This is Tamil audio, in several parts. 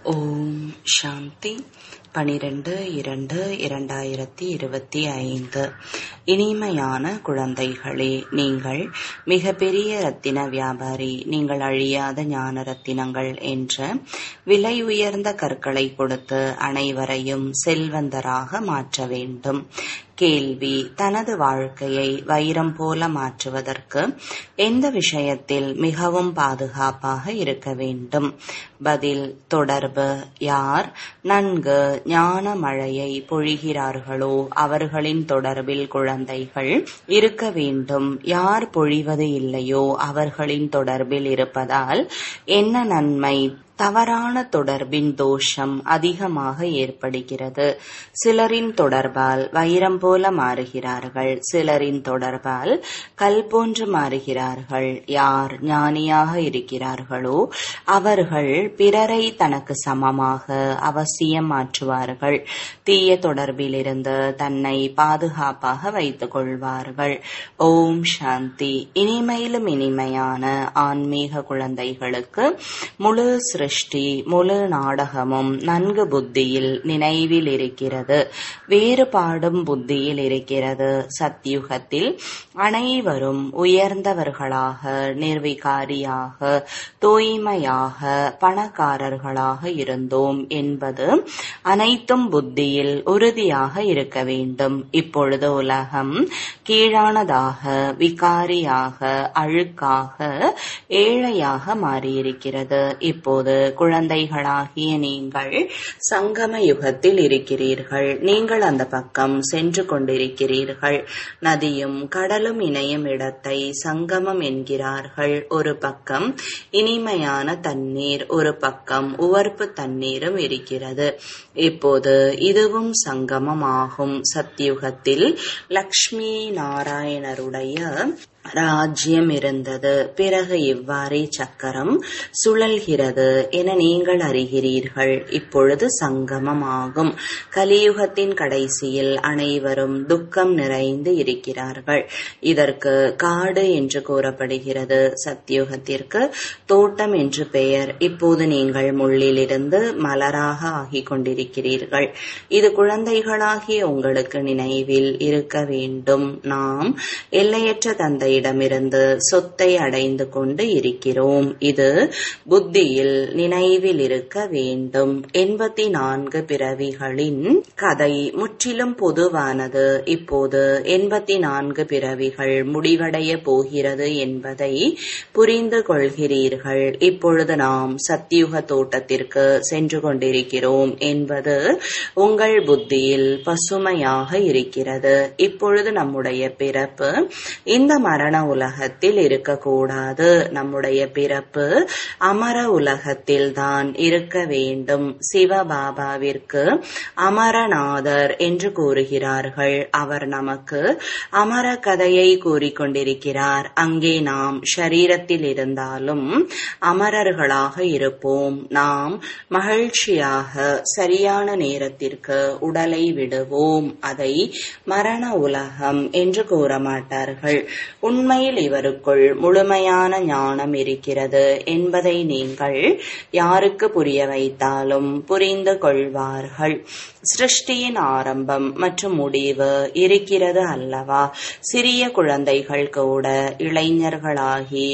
ஓம் சாந்தி பனிரெண்டு இரண்டு இரண்டாயிரத்தி இருபத்தி ஐந்து இனிமையான குழந்தைகளே நீங்கள் மிக பெரிய ரத்தின வியாபாரி நீங்கள் அழியாத ஞான ரத்தினங்கள் என்ற விலை உயர்ந்த கற்களை கொடுத்து அனைவரையும் செல்வந்தராக மாற்ற வேண்டும் கேள்வி தனது வாழ்க்கையை வைரம் போல மாற்றுவதற்கு எந்த விஷயத்தில் மிகவும் பாதுகாப்பாக இருக்க வேண்டும் பதில் தொடர்பு யார் நன்கு ஞான மழையை பொழிகிறார்களோ அவர்களின் தொடர்பில் குழந்தைகள் இருக்க வேண்டும் யார் பொழிவது இல்லையோ அவர்களின் தொடர்பில் இருப்பதால் என்ன நன்மை தவறான தொடர்பின் தோஷம் அதிகமாக ஏற்படுகிறது சிலரின் தொடர்பால் வைரம் போல மாறுகிறார்கள் சிலரின் தொடர்பால் கல் போன்று மாறுகிறார்கள் யார் ஞானியாக இருக்கிறார்களோ அவர்கள் பிறரை தனக்கு சமமாக அவசியம் மாற்றுவார்கள் தீய தொடர்பிலிருந்து தன்னை பாதுகாப்பாக வைத்துக் கொள்வார்கள் ஓம் சாந்தி இனிமையிலும் இனிமையான ஆன்மீக குழந்தைகளுக்கு முழு சிருஷ்டி முழு நாடகமும் நன்கு புத்தியில் நினைவில் இருக்கிறது வேறுபாடும் புத்தியில் இருக்கிறது சத்யுகத்தில் அனைவரும் உயர்ந்தவர்களாக நிர்விகாரியாக தூய்மையாக பணக்காரர்களாக இருந்தோம் என்பது அனைத்தும் புத்தியில் உறுதியாக இருக்க வேண்டும் இப்பொழுது உலகம் கீழானதாக விகாரியாக அழுக்காக ஏழையாக மாறியிருக்கிறது இப்போது குழந்தைகளாகிய நீங்கள் சங்கம யுகத்தில் இருக்கிறீர்கள் நீங்கள் அந்த பக்கம் சென்று கொண்டிருக்கிறீர்கள் நதியும் கடலும் இணையும் இடத்தை சங்கமம் என்கிறார்கள் ஒரு பக்கம் இனிமையான தண்ணீர் ஒரு பக்கம் உவர்ப்பு தண்ணீரும் இருக்கிறது இப்போது இதுவும் சங்கமம் ஆகும் சத்யுகத்தில் லக்ஷ்மி நாராயணருடைய ராஜ்யம் இருந்தது பிறகு இவ்வாறே சக்கரம் சுழல்கிறது என நீங்கள் அறிகிறீர்கள் இப்பொழுது சங்கமம் ஆகும் கலியுகத்தின் கடைசியில் அனைவரும் துக்கம் நிறைந்து இருக்கிறார்கள் இதற்கு காடு என்று கூறப்படுகிறது சத்தியுகத்திற்கு தோட்டம் என்று பெயர் இப்போது நீங்கள் முள்ளிலிருந்து மலராக ஆகிக் கொண்டிருக்கிறீர்கள் இது குழந்தைகளாகிய உங்களுக்கு நினைவில் இருக்க வேண்டும் நாம் எல்லையற்ற தந்தை இடமிருந்து சொத்தை அடைந்து கொண்டு இருக்கிறோம் இது புத்தியில் நினைவில் இருக்க வேண்டும் எண்பத்தி நான்கு பிறவிகளின் கதை முற்றிலும் பொதுவானது இப்போது எண்பத்தி நான்கு பிறவிகள் முடிவடைய போகிறது என்பதை புரிந்து கொள்கிறீர்கள் இப்பொழுது நாம் சத்தியுக தோட்டத்திற்கு சென்று கொண்டிருக்கிறோம் என்பது உங்கள் புத்தியில் பசுமையாக இருக்கிறது இப்பொழுது நம்முடைய பிறப்பு இந்த மரண உலகத்தில் இருக்கக்கூடாது நம்முடைய பிறப்பு அமர உலகத்தில் தான் இருக்க வேண்டும் சிவபாபாவிற்கு அமரநாதர் என்று கூறுகிறார்கள் அவர் நமக்கு அமர கதையை கூறிக்கொண்டிருக்கிறார் அங்கே நாம் ஷரீரத்தில் இருந்தாலும் அமரர்களாக இருப்போம் நாம் மகிழ்ச்சியாக சரியான நேரத்திற்கு உடலை விடுவோம் அதை மரண உலகம் என்று கூற மாட்டார்கள் உண்மையில் இவருக்குள் முழுமையான ஞானம் இருக்கிறது என்பதை நீங்கள் யாருக்கு புரிய வைத்தாலும் புரிந்து கொள்வார்கள் சிருஷ்டியின் ஆரம்பம் மற்றும் முடிவு இருக்கிறது அல்லவா சிறிய குழந்தைகள் கூட இளைஞர்களாகி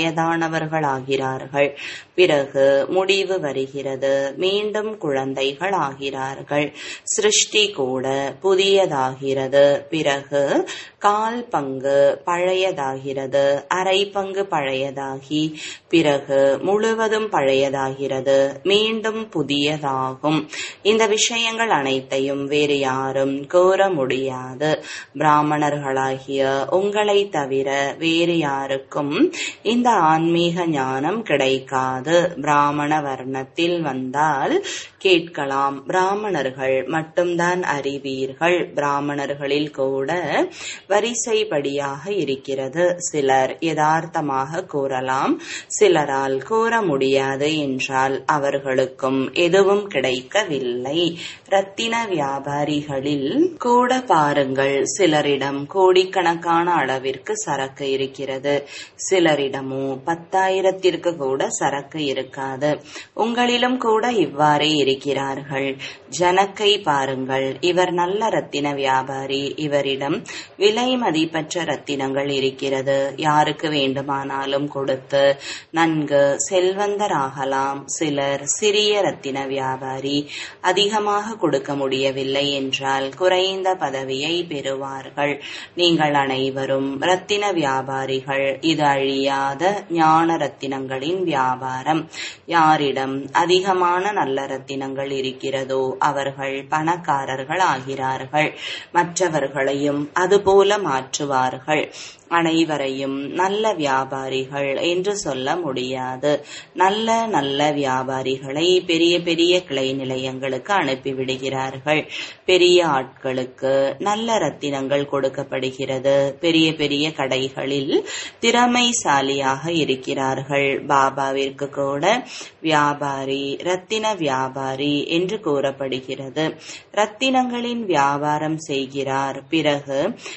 வயதானவர்களாகிறார்கள் பிறகு முடிவு வருகிறது மீண்டும் குழந்தைகள் ஆகிறார்கள் சிருஷ்டி கூட புதியதாகிறது பிறகு கால் பங்கு பழையதாகிறது அரை பங்கு பழையதாகி பிறகு முழுவதும் பழையதாகிறது மீண்டும் புதியதாகும் இந்த விஷயங்கள் அனைத்தையும் வேறு யாரும் கூற முடியாது பிராமணர்களாகிய உங்களை தவிர வேறு யாருக்கும் இந்த ஆன்மீக ஞானம் கிடைக்காது பிராமண வர்ணத்தில் வந்தால் கேட்கலாம் பிராமணர்கள் மட்டும்தான் அறிவீர்கள் பிராமணர்களில் கூட வரிசைப்படியாக இருக்கிறது சிலர் யதார்த்தமாக கூறலாம் சிலரால் கூற முடியாது என்றால் அவர்களுக்கும் எதுவும் கிடைக்கவில்லை ரத்தின வியாபாரிகளில் கூட பாருங்கள் சிலரிடம் கோடிக்கணக்கான அளவிற்கு சரக்கு இருக்கிறது சிலரிடமோ பத்தாயிரத்திற்கு கூட சரக்கு கணக்கு இருக்காது உங்களிலும் கூட இவ்வாறே இருக்கிறார்கள் ஜனக்கை பாருங்கள் இவர் நல்ல ரத்தின வியாபாரி இவரிடம் விலை மதிப்பற்ற ரத்தினங்கள் இருக்கிறது யாருக்கு வேண்டுமானாலும் கொடுத்து நன்கு செல்வந்தராகலாம் சிலர் சிறிய ரத்தின வியாபாரி அதிகமாக கொடுக்க முடியவில்லை என்றால் குறைந்த பதவியை பெறுவார்கள் நீங்கள் அனைவரும் ரத்தின வியாபாரிகள் இது அழியாத ஞான ரத்தினங்களின் வியாபாரம் யாரிடம் அதிகமான நல்ல ரத்தினங்கள் இருக்கிறதோ அவர்கள் பணக்காரர்கள் ஆகிறார்கள் மற்றவர்களையும் அதுபோல மாற்றுவார்கள் அனைவரையும் நல்ல வியாபாரிகள் என்று சொல்ல முடியாது நல்ல நல்ல வியாபாரிகளை பெரிய பெரிய கிளை நிலையங்களுக்கு அனுப்பிவிடுகிறார்கள் பெரிய ஆட்களுக்கு நல்ல ரத்தினங்கள் கொடுக்கப்படுகிறது பெரிய பெரிய கடைகளில் திறமைசாலியாக இருக்கிறார்கள் பாபாவிற்கு கூட வியாபாரி ரத்தின வியாபாரி என்று கூறப்படுகிறது ரத்தினங்களின் வியாபாரம் செய்கிறார் பிறகு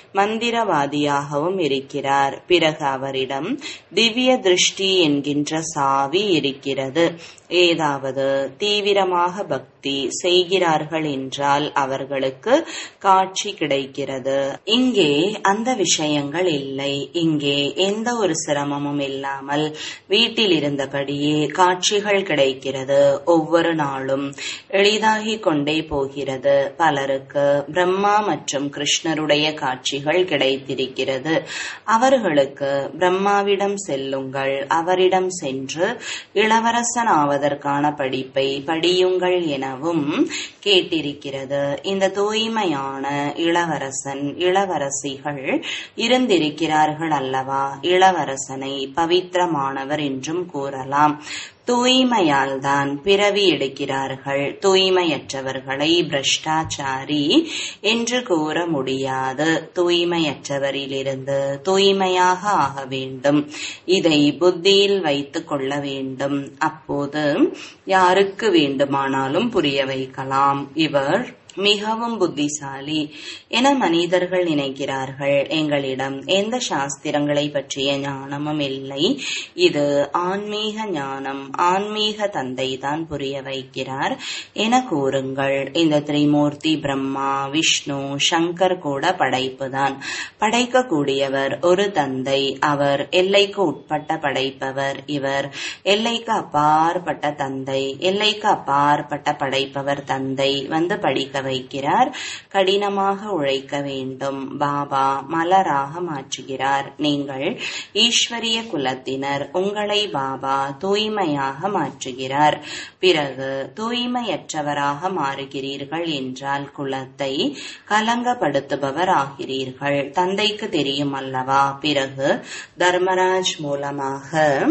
மந்திரவாதியாகவும் இருக்கிறார் பிறகு அவரிடம் திவ்ய திருஷ்டி என்கின்ற சாவி இருக்கிறது ஏதாவது தீவிரமாக பக்தி செய்கிறார்கள் என்றால் அவர்களுக்கு காட்சி கிடைக்கிறது இங்கே அந்த விஷயங்கள் இல்லை இங்கே எந்த ஒரு சிரமமும் இல்லாமல் வீட்டில் இருந்தபடியே காட்சிகள் கிடைக்கிறது ஒவ்வொரு நாளும் எளிதாகிக் கொண்டே போகிறது பலருக்கு பிரம்மா மற்றும் கிருஷ்ணருடைய காட்சிகள் கிடைத்திருக்கிறது அவர்களுக்கு பிரம்மாவிடம் செல்லுங்கள் அவரிடம் சென்று இளவரசன் ஆவதற்கான படிப்பை படியுங்கள் எனவும் கேட்டிருக்கிறது இந்த தூய்மையான இளவரசன் இளவரசிகள் இருந்திருக்கிறார்கள் அல்லவா இளவரசனை பவித்திரமானவர் என்றும் கூறலாம் தூய்மையால் தான் பிறவி எடுக்கிறார்கள் தூய்மையற்றவர்களை பிரஷ்டாச்சாரி என்று கூற முடியாது தூய்மையற்றவரிலிருந்து தூய்மையாக ஆக வேண்டும் இதை புத்தியில் வைத்துக் கொள்ள வேண்டும் அப்போது யாருக்கு வேண்டுமானாலும் புரிய வைக்கலாம் இவர் மிகவும் புத்திசாலி என மனிதர்கள் நினைக்கிறார்கள் எங்களிடம் எந்த சாஸ்திரங்களை பற்றிய ஞானமும் இல்லை இது ஆன்மீக ஞானம் ஆன்மீக தந்தை தான் புரிய வைக்கிறார் என கூறுங்கள் இந்த திரிமூர்த்தி பிரம்மா விஷ்ணு சங்கர் கூட படைப்புதான் படைக்கக்கூடியவர் ஒரு தந்தை அவர் எல்லைக்கு உட்பட்ட படைப்பவர் இவர் எல்லைக்கு அப்பாற்பட்ட தந்தை எல்லைக்கு அப்பாற்பட்ட படைப்பவர் தந்தை வந்து படிக்க வைக்கிறார் கடினமாக உழைக்க வேண்டும் பாபா மலராக மாற்றுகிறார் நீங்கள் ஈஸ்வரிய குலத்தினர் உங்களை பாபா தூய்மையாக மாற்றுகிறார் பிறகு தூய்மையற்றவராக மாறுகிறீர்கள் என்றால் குலத்தை கலங்கப்படுத்துபவர் ஆகிறீர்கள் தந்தைக்கு தெரியும் அல்லவா பிறகு தர்மராஜ் மூலமாக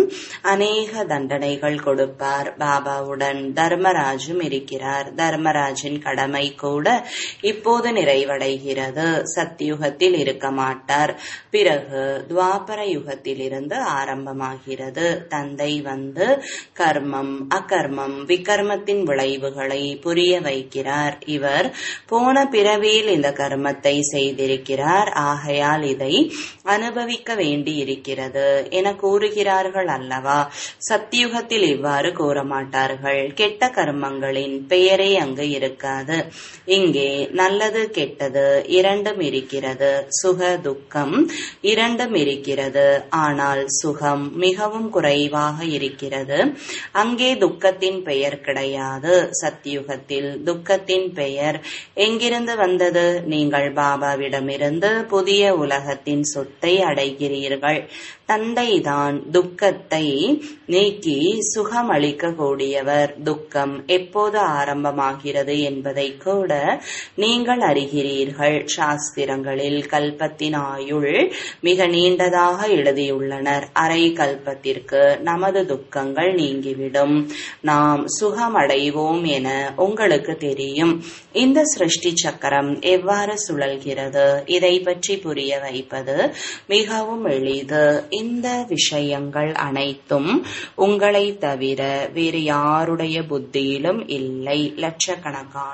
அநேக தண்டனைகள் கொடுப்பார் பாபாவுடன் தர்மராஜும் இருக்கிறார் தர்மராஜின் கடமை கூட இப்போது நிறைவடைகிறது சத்தியுகத்தில் இருக்க மாட்டார் பிறகு துவாபர யுகத்திலிருந்து ஆரம்பமாகிறது தந்தை வந்து கர்மம் அகர்மம் விகர்மத்தின் விளைவுகளை புரிய வைக்கிறார் இவர் போன பிறவியில் இந்த கர்மத்தை செய்திருக்கிறார் ஆகையால் இதை அனுபவிக்க வேண்டி இருக்கிறது என கூறுகிறார்கள் அல்லவா சத்தியுகத்தில் இவ்வாறு கூற மாட்டார்கள் கெட்ட கர்மங்களின் பெயரே அங்கு இருக்காது இங்கே நல்லது கெட்டது இரண்டும் இருக்கிறது சுக துக்கம் இரண்டும் இருக்கிறது ஆனால் சுகம் மிகவும் குறைவாக இருக்கிறது அங்கே துக்கத்தின் பெயர் கிடையாது சத்தியுகத்தில் துக்கத்தின் பெயர் எங்கிருந்து வந்தது நீங்கள் பாபாவிடமிருந்து புதிய உலகத்தின் சொத்தை அடைகிறீர்கள் தந்தைதான் துக்கத்தை நீக்கி சுகம் அளிக்கக்கூடியவர் துக்கம் எப்போது ஆரம்பமாகிறது என்பதை கூட நீங்கள் அறிகிறீர்கள் சாஸ்திரங்களில் கல்பத்தின் ஆயுள் மிக நீண்டதாக எழுதியுள்ளனர் அரை கல்பத்திற்கு நமது துக்கங்கள் நீங்கிவிடும் நாம் சுகம் அடைவோம் என உங்களுக்கு தெரியும் இந்த சிருஷ்டி சக்கரம் எவ்வாறு சுழல்கிறது இதை பற்றி புரிய வைப்பது மிகவும் எளிது இந்த விஷயங்கள் அனைத்தும் உங்களை தவிர வேறு யாருடைய புத்தியிலும் இல்லை லட்சக்கணக்கான வருடங்கள்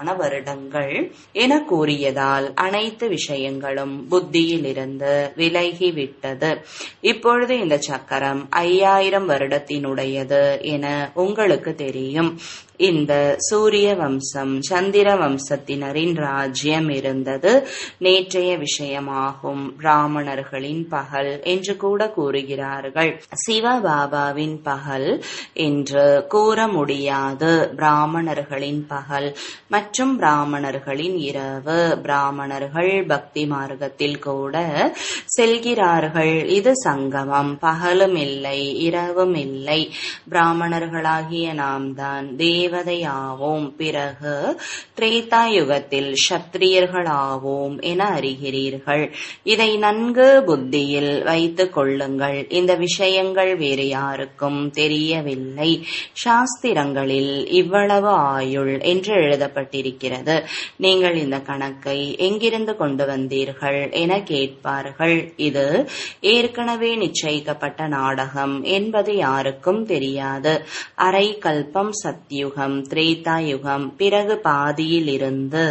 வேண்டுங்கள் என கூறியதால் அனைத்து விஷயங்களும் புத்தியிலிருந்து விலகிவிட்டது இப்பொழுது இந்த சக்கரம் ஐயாயிரம் வருடத்தினுடையது என உங்களுக்கு தெரியும் இந்த சூரிய வம்சம் சந்திர வம்சத்தினரின் ராஜ்யம் இருந்தது நேற்றைய விஷயமாகும் பிராமணர்களின் பகல் என்று கூட கூறுகிறார்கள் சிவபாபாவின் பகல் என்று கூற முடியாது பிராமணர்களின் பகல் மற்றும் பிராமணர்களின் இரவு பிராமணர்கள் பக்தி மார்க்கத்தில் கூட செல்கிறார்கள் இது சங்கமம் பகலும் இல்லை இரவும் இல்லை பிராமணர்களாகிய நாம் தான் தேவதையாவோம் பிறகு திரேதா யுகத்தில் சத்திரியர்களாவோம் என அறிகிறீர்கள் இதை நன்கு புத்தியில் வைத்துக் கொள்ளுங்கள் இந்த விஷயங்கள் வேறு யாருக்கும் தெரியவில்லை சாஸ்திரங்களில் இவ்வளவு ஆயுள் என்று எழுதப்பட்டிருக்கிறது நீங்கள் இந்த கணக்கை எங்கிருந்து கொண்டு வந்தீர்கள் என கேட்பார்கள் இது ஏற்கனவே நிச்சயிக்கப்பட்ட நாடகம் என்பது யாருக்கும் தெரியாது அரை கல்பம் சத்யுகம் திரேதா யுகம் பிறகு பாதியில் இருந்து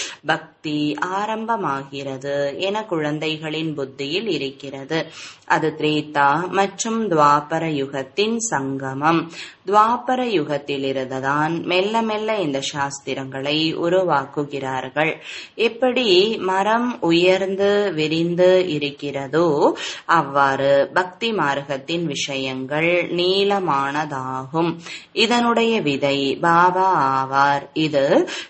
பக்தி ஆரம்பமாகிறது என குழந்தைகளின் புத்தியில் இருக்கிறது அது திரேதா மற்றும் துவாபர யுகத்தின் சங்கமம் துவாபர யுகத்தில் இருந்துதான் மெல்ல மெல்ல இந்த சாஸ்திரங்களை உருவாக்குகிறார்கள் எப்படி மரம் உயர்ந்து விரிந்து இருக்கிறதோ அவ்வாறு பக்தி மார்க்கத்தின் விஷயங்கள் நீளமானதாகும் இதனுடைய விதை பாபா ஆவார் இது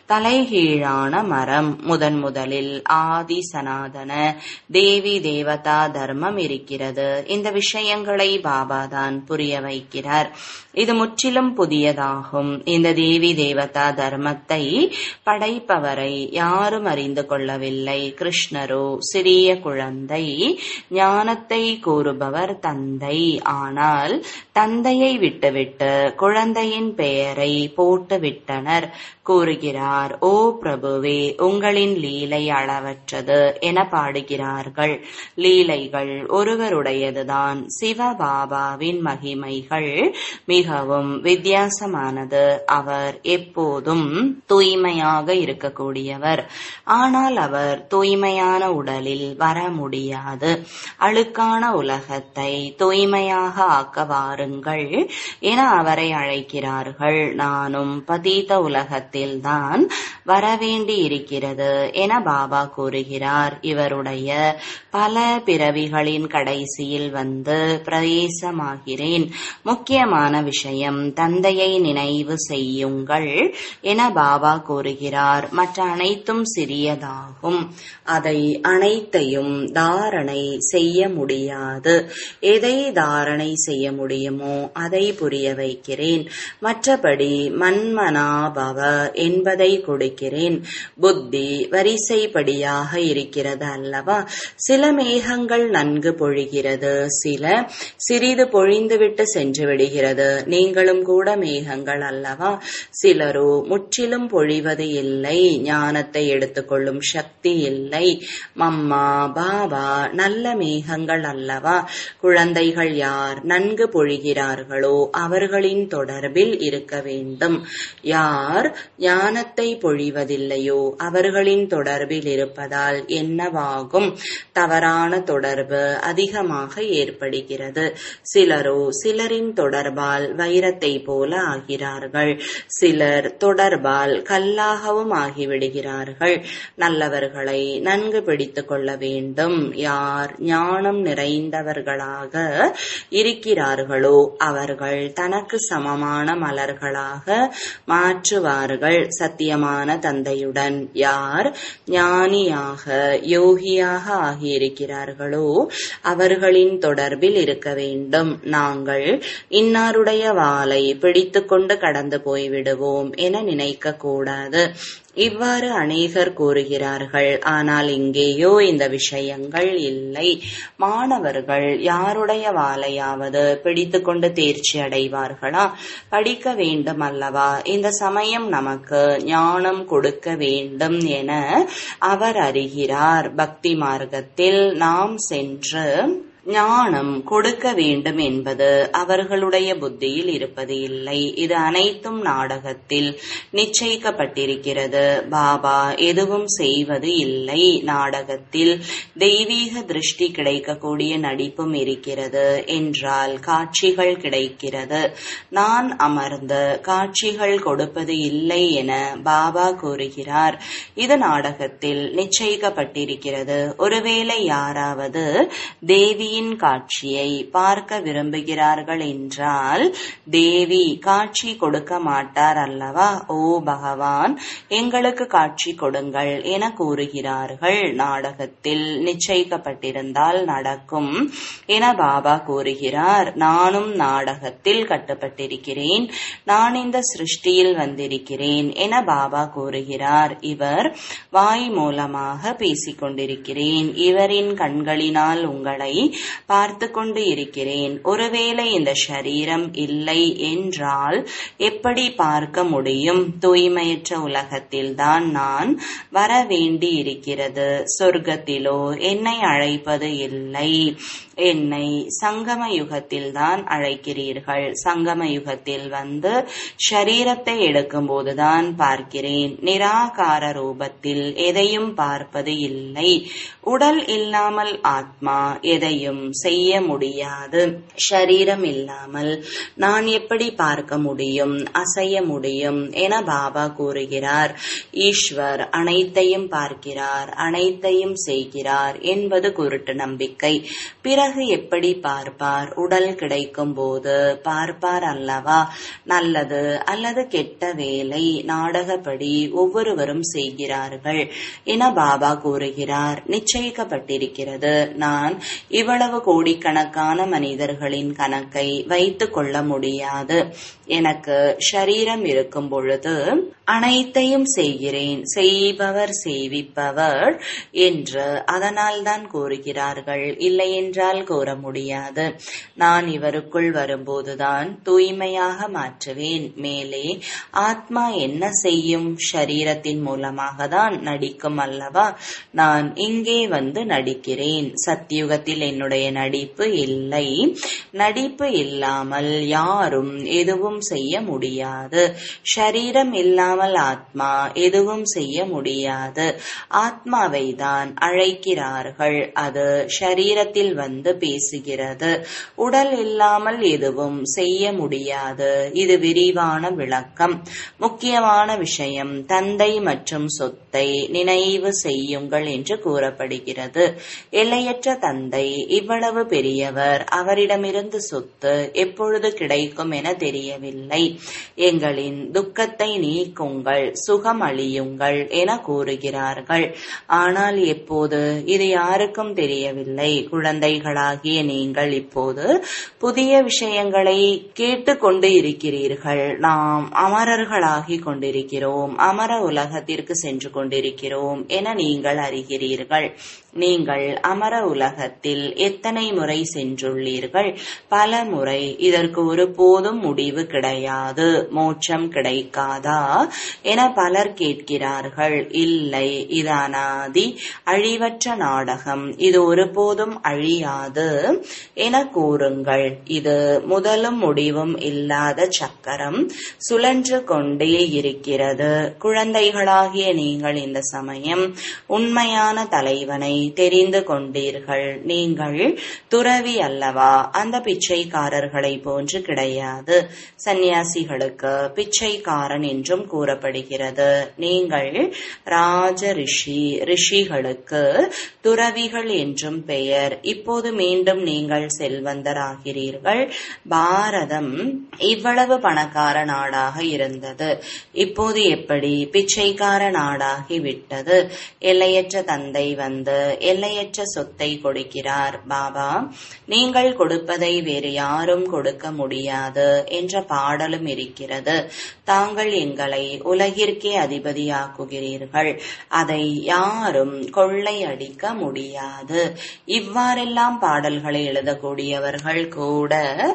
தலைகீழான மரம் முதன் முதலில் ஆதி சனாதன தேவி தேவதா தர்மம் இருக்கிறது இந்த விஷயங்களை பாபா தான் புரிய வைக்கிறார் இது முற்றிலும் புதியதாகும் இந்த தேவி தேவதா தர்மத்தை படைப்பவரை யாரும் அறிந்து கொள்ளவில்லை கிருஷ்ணரோ சிறிய குழந்தை ஞானத்தை கூறுபவர் தந்தை ஆனால் தந்தையை விட்டுவிட்டு குழந்தையின் பெயரை போட்டுவிட்டனர் கூறுகிறார் ஓ பிரபுவே உங்களின் லீலை அளவற்றது என பாடுகிறார்கள் லீலைகள் ஒருவருடையதுதான் சிவபாபாவின் மகிமைகள் மிகவும் வித்தியாசமானது அவர் எப்போதும் தூய்மையாக இருக்கக்கூடியவர் ஆனால் அவர் தூய்மையான உடலில் வர முடியாது அழுக்கான உலகத்தை தூய்மையாக ஆக்க வாருங்கள் என அவரை அழைக்கிறார்கள் நானும் பதீத உலகத்தில்தான் வரவேண்டி இருக்கிறது என பாபா கூறுகிறார் இவருடைய பல பிறவிகளின் கடைசியில் வந்து பிரவேசமாகிறேன் முக்கியமான விஷயம் தந்தையை நினைவு செய்யுங்கள் என பாபா கூறுகிறார் மற்ற அனைத்தும் சிறியதாகும் அதை அனைத்தையும் தாரணை செய்ய முடியாது எதை தாரணை செய்ய முடியுமோ அதை புரிய வைக்கிறேன் மற்றபடி மன்மனாபவ என்பதை கொடுக்கிறேன் புத்தி வரிசைப்படியாக இருக்கிறது அல்லவா சில மேகங்கள் நன்கு பொழிகிறது சில சிறிது பொழிந்துவிட்டு சென்று விடுகிறது நீங்களும் கூட மேகங்கள் அல்லவா சிலரோ முற்றிலும் பொழிவது இல்லை ஞானத்தை எடுத்துக்கொள்ளும் சக்தி இல்லை மம்மா பாபா நல்ல மேகங்கள் அல்லவா குழந்தைகள் யார் நன்கு பொழிகிறார்களோ அவர்களின் தொடர்பில் இருக்க வேண்டும் யார் ஞானத்தை பொழிவதில்லையோ அவர்களின் தொடர்பில் இருப்பதால் என்னவாகும் தவறான தொடர்பு அதிகமாக ஏற்படுகிறது சிலரோ சிலரின் தொடர்பால் வைரத்தை போல ஆகிறார்கள் சிலர் தொடர்பால் கல்லாகவும் ஆகிவிடுகிறார்கள் நல்லவர்களை நன்கு பிடித்துக் கொள்ள வேண்டும் யார் ஞானம் நிறைந்தவர்களாக இருக்கிறார்களோ அவர்கள் தனக்கு சமமான மலர்களாக மாற்றுவார்கள் சத்தியமான தந்தையுடன் யார் ஞானியாக யோகியாக ஆகியிருக்கிறார்களோ அவர்களின் தொடர்பில் இருக்க வேண்டும் நாங்கள் இன்னாருடைய வாளை பிடித்துக்கொண்டு கடந்து போய்விடுவோம் என நினைக்க கூடாது இவ்வாறு அநேகர் கூறுகிறார்கள் ஆனால் இங்கேயோ இந்த விஷயங்கள் இல்லை மாணவர்கள் யாருடைய வாளையாவது பிடித்துக்கொண்டு தேர்ச்சி அடைவார்களா படிக்க வேண்டும் அல்லவா இந்த சமயம் நமக்கு ஞானம் கொடுக்க வேண்டும் என அவர் அறிகிறார் பக்தி மார்க்கத்தில் நாம் சென்று ஞானம் கொடுக்க வேண்டும் என்பது அவர்களுடைய புத்தியில் இருப்பது இல்லை இது அனைத்தும் நாடகத்தில் நிச்சயிக்கப்பட்டிருக்கிறது பாபா எதுவும் செய்வது இல்லை நாடகத்தில் தெய்வீக திருஷ்டி கிடைக்கக்கூடிய நடிப்பும் இருக்கிறது என்றால் காட்சிகள் கிடைக்கிறது நான் அமர்ந்த காட்சிகள் கொடுப்பது இல்லை என பாபா கூறுகிறார் இது நாடகத்தில் நிச்சயிக்கப்பட்டிருக்கிறது ஒருவேளை யாராவது தேவியின் காட்சியை பார்க்க விரும்புகிறார்கள் என்றால் தேவி காட்சி கொடுக்க மாட்டார் அல்லவா ஓ பகவான் எங்களுக்கு காட்சி கொடுங்கள் என கூறுகிறார்கள் நாடகத்தில் நிச்சயிக்கப்பட்டிருந்தால் நடக்கும் என பாபா கூறுகிறார் நானும் நாடகத்தில் கட்டுப்பட்டிருக்கிறேன் நான் இந்த சிருஷ்டியில் வந்திருக்கிறேன் என பாபா கூறுகிறார் இவர் வாய் மூலமாக பேசிக் கொண்டிருக்கிறேன் இவரின் கண்களினால் உங்களை பார்த்து கொண்டு இருக்கிறேன் ஒருவேளை இந்த சரீரம் இல்லை என்றால் எப்படி பார்க்க முடியும் தூய்மையற்ற உலகத்தில்தான் நான் வர வேண்டி இருக்கிறது சொர்க்கத்திலோ என்னை அழைப்பது இல்லை என்னை சங்கம யுகத்தில் தான் அழைக்கிறீர்கள் சங்கம யுகத்தில் வந்து ஷரீரத்தை எடுக்கும் போதுதான் பார்க்கிறேன் நிராகார ரூபத்தில் எதையும் பார்ப்பது இல்லை உடல் இல்லாமல் ஆத்மா எதையும் செய்ய முடியாது ஷரீரம் இல்லாமல் நான் எப்படி பார்க்க முடியும் அசைய முடியும் என பாபா கூறுகிறார் ஈஸ்வர் அனைத்தையும் பார்க்கிறார் அனைத்தையும் செய்கிறார் என்பது குருட்டு நம்பிக்கை பிறகு எப்படி பார்ப்பார் உடல் கிடைக்கும் போது பார்ப்பார் அல்லவா நல்லது அல்லது கெட்ட வேலை நாடகப்படி ஒவ்வொருவரும் செய்கிறார்கள் என பாபா கூறுகிறார் நிச்சயிக்கப்பட்டிருக்கிறது நான் இவ்வளவு கோடிக்கணக்கான மனிதர்களின் கணக்கை வைத்துக் கொள்ள முடியாது எனக்கு ஷரீரம் இருக்கும் பொழுது அனைத்தையும் செய்கிறேன் செய்பவர் செய்விப்பவர் என்று அதனால் தான் கூறுகிறார்கள் இல்லை என்றால் கூற முடியாது நான் இவருக்குள் வரும்போதுதான் தூய்மையாக மாற்றுவேன் மேலே ஆத்மா என்ன செய்யும் ஷரீரத்தின் மூலமாக தான் நடிக்கும் அல்லவா நான் இங்கே வந்து நடிக்கிறேன் சத்தியுகத்தில் என்னுடைய நடிப்பு இல்லை நடிப்பு இல்லாமல் யாரும் எதுவும் செய்ய முடியாது ஷரீரம் இல்லாமல் ஆத்மா எதுவும் செய்ய முடியாது ஆத்மாவை தான் அழைக்கிறார்கள் அது ஷரீரத்தில் வந்து பேசுகிறது உடல் இல்லாமல் எதுவும் செய்ய முடியாது இது விரிவான விளக்கம் முக்கியமான விஷயம் தந்தை மற்றும் சொத்தை நினைவு செய்யுங்கள் என்று கூறப்படுகிறது எல்லையற்ற தந்தை இவ்வளவு பெரியவர் அவரிடமிருந்து சொத்து எப்பொழுது கிடைக்கும் என தெரியவில்லை எங்களின் துக்கத்தை நீக்குங்கள் சுகம் அழியுங்கள் என கூறுகிறார்கள் ஆனால் எப்போது இது யாருக்கும் தெரியவில்லை குழந்தைகளாகிய நீங்கள் இப்போது புதிய விஷயங்களை கேட்டுக்கொண்டு இருக்கிறீர்கள் நாம் அமரர்களாகி கொண்டிருக்கிறோம் அமர உலகத்திற்கு சென்று கொண்டிருக்கிறோம் என நீங்கள் அறிகிறீர்கள் நீங்கள் அமர உலகத்தில் எத்தனை முறை சென்றுள்ளீர்கள் பல முறை இதற்கு ஒரு போதும் முடிவு கிடையாது மோட்சம் கிடைக்காதா என பலர் கேட்கிறார்கள் இல்லை இது அனாதி அழிவற்ற நாடகம் இது ஒருபோதும் அழியாது என கூறுங்கள் இது முதலும் முடிவும் இல்லாத சக்கரம் சுழன்று கொண்டே இருக்கிறது குழந்தைகளாகிய நீங்கள் இந்த சமயம் உண்மையான தலைவனை தெரிந்து கொண்டீர்கள் நீங்கள் துறவி அல்லவா அந்த பிச்சைக்காரர்களை போன்று கிடையாது சந்நியாசிகளுக்கு பிச்சைக்காரன் என்றும் கூறப்படுகிறது நீங்கள் ராஜ ரிஷி ரிஷிகளுக்கு துறவிகள் என்றும் பெயர் இப்போது மீண்டும் நீங்கள் செல்வந்தராகிறீர்கள் பாரதம் இவ்வளவு பணக்கார நாடாக இருந்தது இப்போது எப்படி பிச்சைக்கார நாடாகி விட்டது எல்லையற்ற தந்தை வந்து எல்லையற்ற சொத்தை கொடுக்கிறார் பாபா நீங்கள் கொடுப்பதை வேறு யாரும் கொடுக்க முடியாது என்ற பாடலும் இருக்கிறது தாங்கள் எங்களை உலகிற்கே அதிபதியாக்குகிறீர்கள் அதை யாரும் கொள்ளை அடிக்க முடியாது இவ்வாறெல்லாம் பாடல்களை எழுதக்கூடியவர்கள் கூட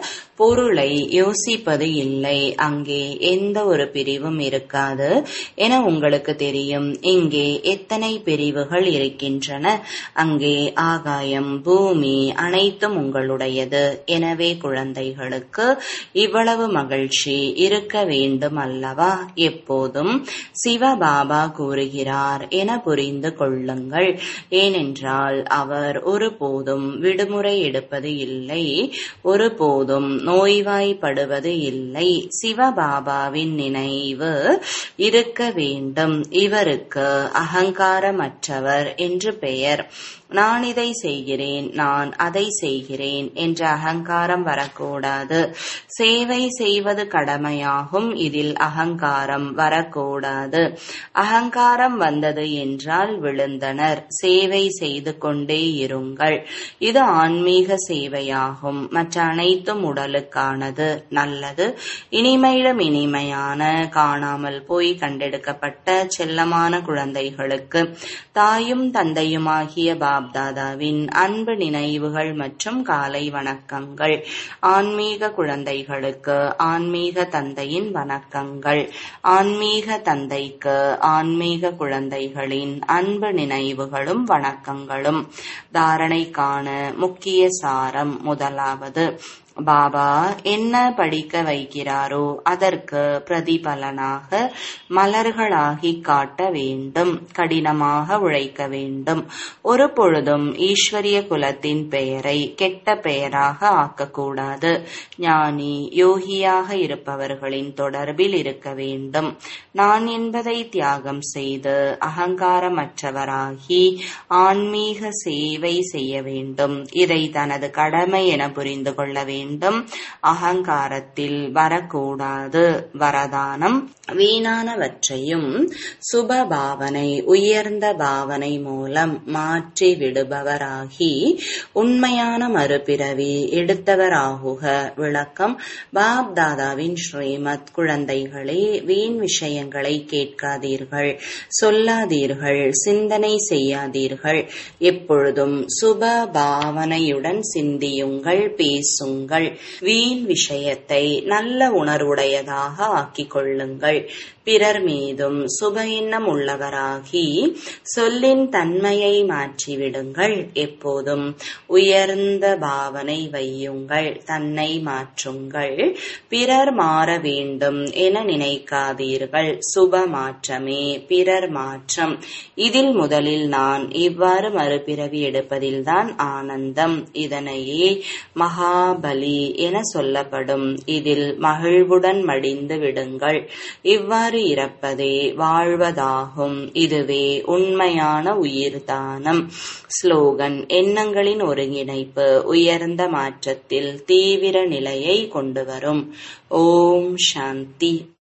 பொருளை யோசிப்பது இல்லை அங்கே எந்த ஒரு பிரிவும் இருக்காது என உங்களுக்கு தெரியும் இங்கே எத்தனை பிரிவுகள் இருக்கின்றன அங்கே ஆகாயம் பூமி அனைத்தும் உங்களுடையது எனவே குழந்தைகளுக்கு இவ்வளவு மகிழ்ச்சி இருக்க வேண்டும் அல்லவா எப்போதும் சிவபாபா கூறுகிறார் என புரிந்து கொள்ளுங்கள் ஏனென்றால் அவர் ஒருபோதும் விடுமுறை எடுப்பது இல்லை ஒருபோதும் நோய்வாய்ப்படுவது இல்லை சிவபாபாவின் நினைவு இருக்க வேண்டும் இவருக்கு அகங்காரமற்றவர் என்று பெயர் நான் இதை செய்கிறேன் நான் அதை செய்கிறேன் என்ற அகங்காரம் வரக்கூடாது சேவை செய்வது கடமையாகும் இதில் அகங்காரம் வரக்கூடாது அகங்காரம் வந்தது என்றால் விழுந்தனர் சேவை செய்து கொண்டே இருங்கள் இது ஆன்மீக சேவையாகும் மற்ற அனைத்தும் உடலுக்கானது நல்லது இனிமையிலும் இனிமையான காணாமல் போய் கண்டெடுக்கப்பட்ட செல்லமான குழந்தைகளுக்கு தாயும் தந்தையுமாகிய பாப்தாதாவின் அன்பு நினைவுகள் மற்றும் காலை வணக்கங்கள் ஆன்மீக குழந்தைகளுக்கு ஆன்மீக தந்தையின் வணக்கங்கள் ஆன்மீக தந்தைக்கு ஆன்மீக குழந்தைகளின் அன்பு நினைவுகளும் வணக்கங்களும் தாரணைக்கான முக்கிய சாரம் முதலாவது பாபா என்ன படிக்க வைக்கிறாரோ அதற்கு பிரதிபலனாக மலர்களாகி காட்ட வேண்டும் கடினமாக உழைக்க வேண்டும் ஒரு பொழுதும் ஈஸ்வரிய குலத்தின் பெயரை கெட்ட பெயராக ஆக்கக்கூடாது ஞானி யோகியாக இருப்பவர்களின் தொடர்பில் இருக்க வேண்டும் நான் என்பதை தியாகம் செய்து அகங்காரமற்றவராகி ஆன்மீக சேவை செய்ய வேண்டும் இதை தனது கடமை என புரிந்து கொள்ள வேண்டும் அகங்காரத்தில் வரக்கூடாது வரதானம் வீணானவற்றையும் சுப பாவனை உயர்ந்த பாவனை மூலம் மாற்றி விடுபவராகி உண்மையான மறுபிறவி எடுத்தவராகுக விளக்கம் பாப் தாதாவின் ஸ்ரீமத் குழந்தைகளே வீண் விஷயங்களை கேட்காதீர்கள் சொல்லாதீர்கள் சிந்தனை செய்யாதீர்கள் எப்பொழுதும் சுப பாவனையுடன் சிந்தியுங்கள் பேசுங்கள் வீண் விஷயத்தை நல்ல உணர்வுடையதாக ஆக்கிக் கொள்ளுங்கள் பிறர் மீதும் சுப எண்ணம் உள்ளவராகி சொல்லின் தன்மையை மாற்றிவிடுங்கள் எப்போதும் உயர்ந்த பாவனை வையுங்கள் தன்னை மாற்றுங்கள் பிறர் மாற வேண்டும் என நினைக்காதீர்கள் சுப மாற்றமே பிறர் மாற்றம் இதில் முதலில் நான் இவ்வாறு மறுபிறவி எடுப்பதில்தான் ஆனந்தம் இதனையே மகாபலி என சொல்லப்படும் இதில் மகிழ்வுடன் மடிந்து விடுங்கள் இவ்வாறு இறப்பதே வாழ்வதாகும் இதுவே உண்மையான உயிர்தானம் ஸ்லோகன் எண்ணங்களின் ஒருங்கிணைப்பு உயர்ந்த மாற்றத்தில் தீவிர நிலையை கொண்டு வரும் ஓம் சாந்தி